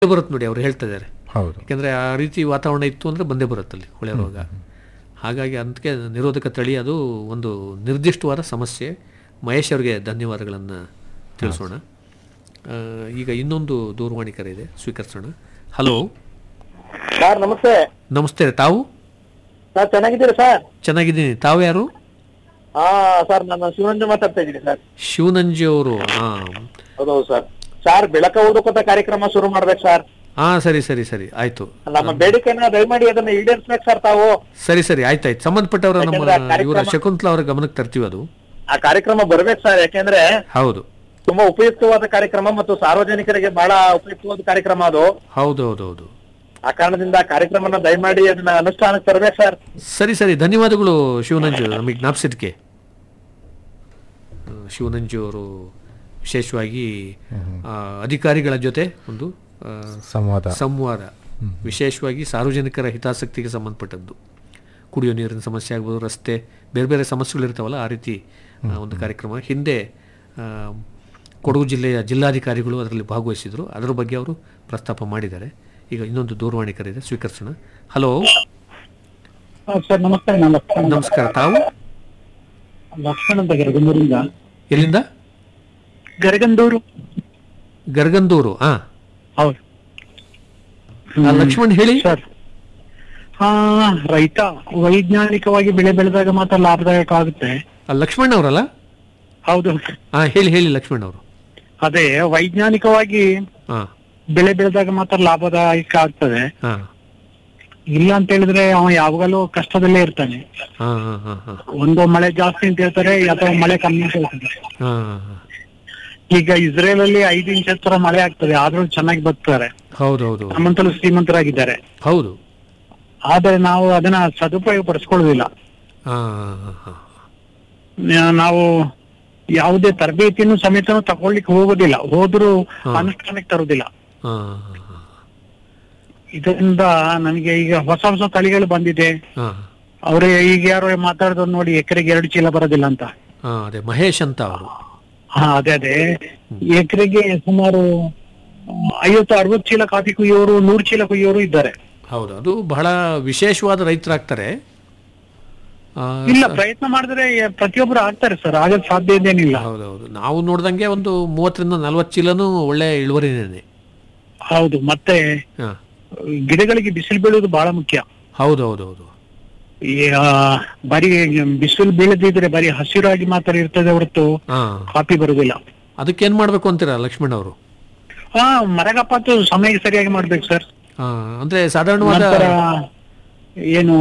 ಬರುತ್ತೆ ನೋಡಿ ಅವ್ರು ಹೇಳ್ತಾ ಇದ್ದಾರೆ ಹೌದು ಯಾಕೆಂದರೆ ಆ ರೀತಿ ವಾತಾವರಣ ಇತ್ತು ಅಂದರೆ ಬಂದೇ ಬರುತ್ತಲ್ಲಿ ಕೊಳೆ ರೋಗ ಹಾಗಾಗಿ ಅದಕ್ಕೆ ನಿರೋಧಕ ತಳಿ ಅದು ಒಂದು ನಿರ್ದಿಷ್ಟವಾದ ಸಮಸ್ಯೆ ಮಹೇಶ್ ಅವರಿಗೆ ಧನ್ಯವಾದಗಳನ್ನು ತಿಳಿಸೋಣ ಆ, ಈಗ ಇನ್ನೊಂದು ದೂರವಾಣಿ ಕರೆ ಇದೆ ಸ್ವೀಕರಿಸೋಣ ಹಲೋ ಸರ್ ನಮಸ್ತೆ ನಮಸ್ತೆ ತಾವು ಸರ್ ಚೆನ್ನಾಗಿದ್ದೀರಾ ಸರ್ ಚೆನ್ನಾಗಿದ್ದೀನಿ ತಾವು ಯಾರು ಹಾ ಸರ್ ನಾನು ಶಿವರಂಜನ್ ಮಾತಾಡ್ತಾ ಇದ್ದೀನಿ ಸರ್ ಶಿವನಂಜಿ ಅವರು ಹಾಂ ಹೌದೌದು ಸರ್ ಸರ್ ಬೆಳಕ ಓದೋಕಂತ ಕಾರ್ಯಕ್ರಮ ಶುರು ಮಾಡ್ಬೇಕು ಸರ್ ಹಾಂ ಸರಿ ಸರಿ ಸರಿ ಆಯಿತು ನಮ್ಮ ಬೇಡಿಕೆನ ದಯಮಾಡಿ ಅದನ್ನ ಈಡೇರಿಸ್ಬೇಕು ಸರ್ ತಾವು ಸರಿ ಸರಿ ಆಯ್ತಾಯ್ತು ಸಂಬಂಧಪಟ್ಟವರ ನಮ್ಮ ಯಾಕೆಂದ್ರೆ ಆ ಕಾರ್ಯಕ್ರಮ- ಇವರ ಶಕುಂತಲಾ ಅವರ ಗಮನಕ್ಕೆ ತರ್ತೀವಿ ಅದು ಆ ಕಾರ್ಯಕ್ರಮ ಬರ್ಬೇಕು ಸರ್ ಯಾಕೆಂದ್ರೆ ಹೌದು ತುಂಬಾ ಉಪಯುಕ್ತವಾದ ಕಾರ್ಯಕ್ರಮ ಮತ್ತು ಸಾರ್ವಜನಿಕರಿಗೆ ಬಹಳ ಉಪಯುಕ್ತವಾದ ಕಾರ್ಯಕ್ರಮ ಅದು ಹೌದು ಹೌದು ಹೌದು ಆ ಕಾರಣದಿಂದ ಆ ಕಾರ್ಯಕ್ರಮನ ದಯಮಾಡಿ ಅದನ್ನ ಅನುಷ್ಠಾನಕ್ಕೆ ತರಬೇಕು ಸರ್ ಸರಿ ಸರಿ ಧನ್ಯವಾದಗಳು ಶಿವನಂಜು ನಮಗೆ ಜ್ಞಾಪಿಸಿದ್ದಕ್ಕೆ ಆ, ಶಿವನಂಜು ಅವರು ವಿಶೇಷವಾಗಿ ಆ, ಅಧಿಕಾರಿಗಳ ಜೊತೆ ಒಂದು ಆ, ಸಂವಾದ ಸಂವಾದ ವಿಶೇಷವಾಗಿ ಸಾರ್ವಜನಿಕರ ಹಿತಾಸಕ್ತಿಗೆ ಸಂಬಂಧಪಟ್ಟದ್ದು ಕುಡಿಯೋ ನೀರಿನ ಸಮಸ್ಯೆ ಆಗ್ಬೋದು ರಸ್ತೆ ಬೇರೆ ಬೇರೆ ಸಮಸ್ಯೆಗಳಿರ್ತಾವಲ್ಲ ಆ ರೀತಿ ಆ, ಒಂದು ಕಾರ್ಯಕ್ರಮ ಹಿಂದೆ ಆ, ಕೊಡಗು ಜಿಲ್ಲೆಯ ಜಿಲ್ಲಾಧಿಕಾರಿಗಳು ಅದರಲ್ಲಿ ಭಾಗವಹಿಸಿದರು ಅದರ ಬಗ್ಗೆ ಅವರು ಪ್ರಸ್ತಾಪ ಮಾಡಿದ್ದಾರೆ ಈಗ ಇನ್ನೊಂದು ದೂರವಾಣಿ ಕರೆ ಇದೆ ಸ್ವೀಕರಿಸೋಣ ಹಲೋ ಸರ್ ನಮಸ್ತೆ ನಾನು ಲಕ್ಷ್ಮಣ ನಮಸ್ಕಾರ ತಾವು ಲಕ್ಷ್ಮಣ ಅಂತ ಗರಗಂದೂರಿಂದ ಎಲ್ಲಿಂದ ಗರಗಂದೂರು ಗರ್ಗಂದೂರು ಹಾ ಹೌದು ಲಕ್ಷ್ಮಣ್ ಹೇಳಿ ಸರ್ ಆ ರೈತ ವೈಜ್ಞಾನಿಕವಾಗಿ ಬೆಳೆ ಬೆಳೆದಾಗ ಮಾತ್ರ ಲಾಭದಾಯಕ ಆಗುತ್ತೆ ಆ, ಲಕ್ಷ್ಮಣ್ ಅವರಲ್ಲ ಹೌದು ಹಾ ಹೇಳಿ ಹೇಳಿ ಲಕ್ಷ್ಮಣ್ ಅವರು ಅದೇ ವೈಜ್ಞಾನಿಕವಾಗಿ ಹಾ ಬೆಳೆ ಬೆಳೆದಾಗ ಮಾತ್ರ ಲಾಭದಾಯಕ ಆಗ್ತದೆ ಹಾ ಇಲ್ಲ ಅಂತ ಹೇಳಿದ್ರೆ ಅವ ಯಾವಾಗಲೂ ಕಷ್ಟದಲ್ಲೇ ಇರ್ತಾನೆ ಹಾ ಹಾ ಹಾ ಹಾ ಒಂದು ಮಳೆ ಜಾಸ್ತಿ ಅಂತ ಹೇಳ್ತಾರೆ ಅಥವಾ ಮಳೆ ಕಮ್ಮಿ ಅಂತ ಹೇಳ್ತಾರೆ ಹಾ ಹಾ ಈಗ ಇಸ್ರೇಲ್ ಅಲ್ಲಿ ಐದು ಇಂಚ್ ಹತ್ರ ಮಳೆ ಆಗ್ತದೆ ಆದ್ರೂ ಚೆನ್ನಾಗಿ ಬದುಕ್ತಾರೆ ಹೌದು ಹೌದು ನಮ್ಮಂತಲೂ ಶ್ರೀಮಂತರಾಗಿದ್ದಾರೆ ಹೌದು ಆದ್ರೆ ನಾವು ಅದನ್ನ ಸದುಪಯೋಗ ಪಡಿಸ್ಕೊಳ್ಳೋದಿಲ್ಲ ಹಾ ಹಾ ಹಾ ನ- ನಾವು ಯಾವುದೇ ತರಬೇತಿಯನ್ನು ಸಮೇತ ತಗೊಳ್ಲಿಕ್ಕೆ ಹೋಗೋದಿಲ್ಲ ಹೋದ್ರು ಅನುಷ್ಠಾನಕ್ಕೆ ತರುದಿಲ್ಲ ಹಾ ಹಾ ಹಾ ಇದರಿಂದ ನನಗೆ ಈಗ ಹೊಸ ಹೊಸ ತಳಿಗಳು ಬಂದಿದೆ ಹಾ ಅವ್ರೆ ಈಗ ಯಾರೋ ಮಾತಾಡಿದ್ರು ನೋಡಿ ಎಕರೆಗೆ ಎರಡು ಚೀಲ ಬರೋದಿಲ್ಲ ಅಂತ ಹಾ ಅದೇ ಮಹೇಶ್ ಅಂತ ಅವರು ಹಾ ಅದೇ ಅದೇ ಎಕರೆಗೆ ಸುಮಾರು ಐವತ್ತು ಅರವತ್ತು ಚೀಲ ಕಾಫಿ ಕುಯ್ಯೋರು ನೂರು ಚೀಲ ಕುಯ್ಯೋರು ಇದ್ದಾರೆ ಹೌದು ಅದು ಬಹಳ ವಿಶೇಷವಾದ ರೈತರಾಗ್ತಾರೆ ಆ, ಇಲ್ಲ ಪ್ರಯತ್ನ ಮಾಡಿದ್ರೆ ಪ್ರತಿಯೊಬ್ಬರು ಆಗ್ತಾರೆ ಸರ್ ಆಗದ್ ಸಾಧ್ಯ ಇದೇನಿಲ್ಲ ಹೌದೌದು ನಾವು ನೋಡ್ದಂಗೆ ಒಂದು ಮೂವತ್ತರಿಂದ ನಲ್ವತ್ತು ಚೀಲನೂ ಒಳ್ಳೆ ಇಳುವರಿನೇನೆ ಹೌದು ಮತ್ತೆ ಹಾ ಗಿಡಗಳಿಗೆ ಬಿಸಿಲು ಬೀಳೋದು ಬಹಳ ಮುಖ್ಯ ಹೌದು ಹೌದು ಹೌದು ಈ, ಆ, ಬರೀ ಬಿಸಿಲು ಬೀಳದಿದ್ರೆ ಬರೀ ಹಸಿರಾಗಿ ಮಾತ್ರ ಇರ್ತದೆ ಹೊರತು ಹಾ ಕಾಫಿ ಬರುದಿಲ್ಲ ಅದಕ್ಕೇನ್ ಮಾಡ್ಬೇಕು ಅಂತೀರಾ ಲಕ್ಷ್ಮಣ್ ಅವರು ಹಾ ಮರಗಪಾತು ಸಮಯಕ್ಕೆ ಸರಿಯಾಗಿ ಮಾಡ್ಬೇಕು ಸರ್ ಹಾ ಅಂದ್ರೆ ಸಾಧಾರಣವಾದ ನಂತರ ಏನು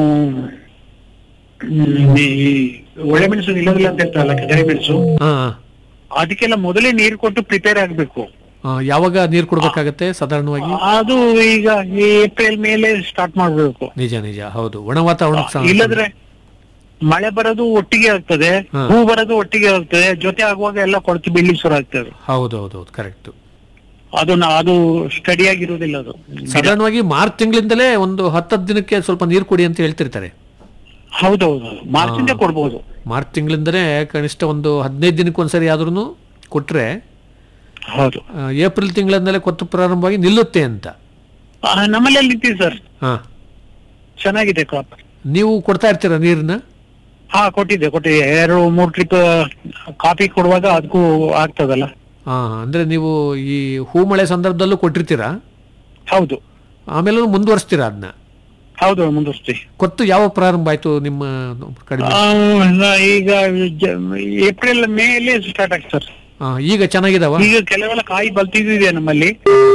ಹ್ಮ್, ಈ ಒಳ್ಳೆ ಮೆಣಸು ನಿಲ್ಲೋದಿಲ್ಲ ಅಂತ ಹೇಳ್ತಾರಲ್ಲ ಕೆರೆ ಮೆಣಸು ಹಾ ಅದಕ್ಕೆಲ್ಲ ಮೊದಲೇ ನೀರು ಕೊಟ್ಟು ಪ್ರಿಪೇರ್ ಆಗ್ಬೇಕು ಹಾ, ಯಾವಾಗ ನೀರು ಕೊಡ್ಬೇಕಾಗತ್ತೆ ಸಾಧಾರಣವಾಗಿ ಅದು ಈಗ ಈ ಏಪ್ರಿಲ್ ಮೇಲೆ ಸ್ಟಾರ್ಟ್ ಮಾಡ್ಬೇಕು ನಿಜ ನಿಜ ಹೌದು ಒಣ ವಾತಾವರಣಕ್ಕೆ ಸಹ- ಇಲ್ಲದ್ರೆ ಮಳೆ ಬರೋದು ಒಟ್ಟಿಗೆ ಆಗ್ತದೆ ಹಾ. ಹೂ ಬರೋದು ಒಟ್ಟಿಗೆ ಆಗ್ತದೆ ಜೊತೆ ಆಗುವಾಗ ಎಲ್ಲ ಕೊಳತು ಬೀಳ್ಲಿಕ್ಕೆ ಶುರು ಆಗ್ತದೆ ಹೌದು ಹೌದು ಹೌದು ಕರೆಕ್ಟ್ ಅದು ನಾ- ಅದು ಸ್ಟಡಿ ಆಗಿರುವುದಿಲ್ಲ ಅದು ಸಾಧಾರಣವಾಗಿ ಮಾರ್ಚ್ ತಿಂಗಳಿಂದಲೇ ಒಂದು ಹತ್ತತ್ತು ದಿನಕ್ಕೆ ಸ್ವಲ್ಪ ನೀರು ಕೊಡಿ ಅಂತ ಹೇಳ್ತಿರ್ತಾರೆ ಹೌದೌದು ಮಾರ್ಚಿಂದ ಕೊಡ್ಬೋದು ಮಾರ್ಚ್ ತಿಂಗಳಿಂದಲೇ ಕನಿಷ್ಠ ಒಂದು ಹದಿನೈದು ದಿನಕ್ಕೆ ಒಂದ್ಸರಿ ಆದ್ರೂ ಕೊಟ್ರೆ ಹೌದು ಆ, ಏಪ್ರಿಲ್ ತಿಂಗಳಿಂದಲೇ ಕೊತ್ತು ಪ್ರಾರಂಭವಾಗಿ ನಿಲ್ಲುತ್ತೆ ಅಂತ ಆ, ನಮ್ಮಲ್ಲಿ ಅಲ್ಲಿ ನಿಂತಿದೆ ಸರ್ ಹಾ ಚೆನ್ನಾಗಿದೆ ಕ್ರಾಪ್ ನೀವು ಕೊಡ್ತಾ ಇರ್ತೀರಾ ನೀರನ್ನ ಹಾ ಕೊಟ್ಟಿದ್ದೆ ಕೊಟ್ಟಿದ್ದೆ ಎರಡು ಮೂರು ಟ್ರಿಪ್ ಕಾಫಿ ಕೊಡುವಾಗ ಅದಕ್ಕೂ ಆಗ್ತದಲ್ಲ ಹಾ ಅಂದ್ರೆ ನೀವು ಈ ಹೂ ಮಳೆ ಸಂದರ್ಭದಲ್ಲೂ ಕೊಟ್ಟಿರ್ತೀರಾ ಹೌದು ಆಮೇಲೆ ಮುಂದುವರಿಸ್ತೀರಾ ಅದನ್ನ ಹೌದು ಮುಂದುವರಿಸ್ತೀವಿ ಕೊತ್ತು ಯಾವ ಪ್ರಾರಂಭ ಆಯ್ತು ನಿಮ್ಮ ಕಡಿಮೆ ಆ, ನಾ ಈಗ ಜ- ಏಪ್ರಿಲ್ ಮೇಲೆ ಸ್ಟಾರ್ಟ್ ಆಗ್ತದೆ ಸರ್ ಆ, ಈಗ ಚೆನ್ನಾಗಿದಾವ ಈಗ ಕೆಲವೆಲ್ಲ ಕಾಯಿ ಬಲ್ತಿದೆ ನಮ್ಮಲ್ಲಿ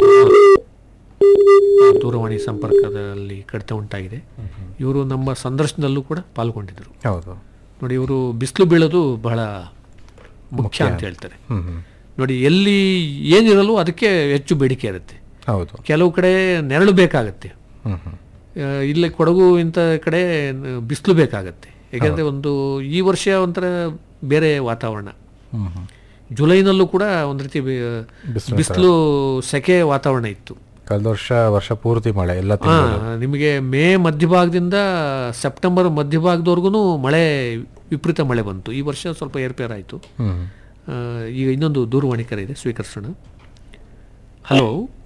ದೂರವಾಣಿ ಸಂಪರ್ಕದಲ್ಲಿ ಕಡಿತ ಉಂಟಾಗಿದೆ ಇವರು ನಮ್ಮ ಸಂದರ್ಶನದಲ್ಲೂ ಕೂಡ ಪಾಲ್ಗೊಂಡಿದ್ದರು ಹೌದು ನೋಡಿ ಇವರು ಬಿಸಿಲು ಬೀಳೋದು ಬಹಳ ಮುಖ್ಯ ಅಂತ ಹೇಳ್ತಾರೆ ಹ್ಮ್ ಹ್ಮ್ ನೋಡಿ ಎಲ್ಲಿ ಏನಿರಲು ಅದಕ್ಕೆ ಹೆಚ್ಚು ಬೇಡಿಕೆ ಇರುತ್ತೆ ಹೌದು ಕೆಲವು ಕಡೆ ನೆರಳು ಬೇಕಾಗತ್ತೆ ಹ್ಮ್ ಹ್ಮ್ ಆ, ಇಲ್ಲಿ ಕೊಡಗು ಇಂಥ ಕಡೆ ಬಿಸಿಲು ಬೇಕಾಗತ್ತೆ ಯಾಕೆಂದರೆ ಒಂದು ಈ ವರ್ಷ ಒಂಥರ ಬೇರೆ ವಾತಾವರಣ ಹ್ಮ್ ಹ್ಮ್ ಜುಲೈನಲ್ಲೂ ಕೂಡ ಒಂದು ರೀತಿ ಬಿಸಿಲು ಬಿಸಿಲು ಸೆಕೆ ವಾತಾವರಣ ಇತ್ತು ಕಳೆದ ವರ್ಷ ವರ್ಷ ಪೂರ್ತಿ ಮಳೆ ಎಲ್ಲ ಹಾ ತಿಂಗಳು ನಿಮಗೆ ಮೇ ಮಧ್ಯಭಾಗದಿಂದ ಸೆಪ್ಟೆಂಬರ್ ಮಧ್ಯಭಾಗದವರೆಗೂ ಮಳೆ ವಿಪರೀತ ಮಳೆ ಬಂತು ಈ ವರ್ಷ ಸ್ವಲ್ಪ ಏರ್ಪೇರಾಯಿತು ಹ್ಮ್ ಆ, ಈಗ ಇನ್ನೊಂದು ದೂರವಾಣಿ ಕರೆ ಇದೆ ಸ್ವೀಕರಿಸೋಣ ಹಲೋ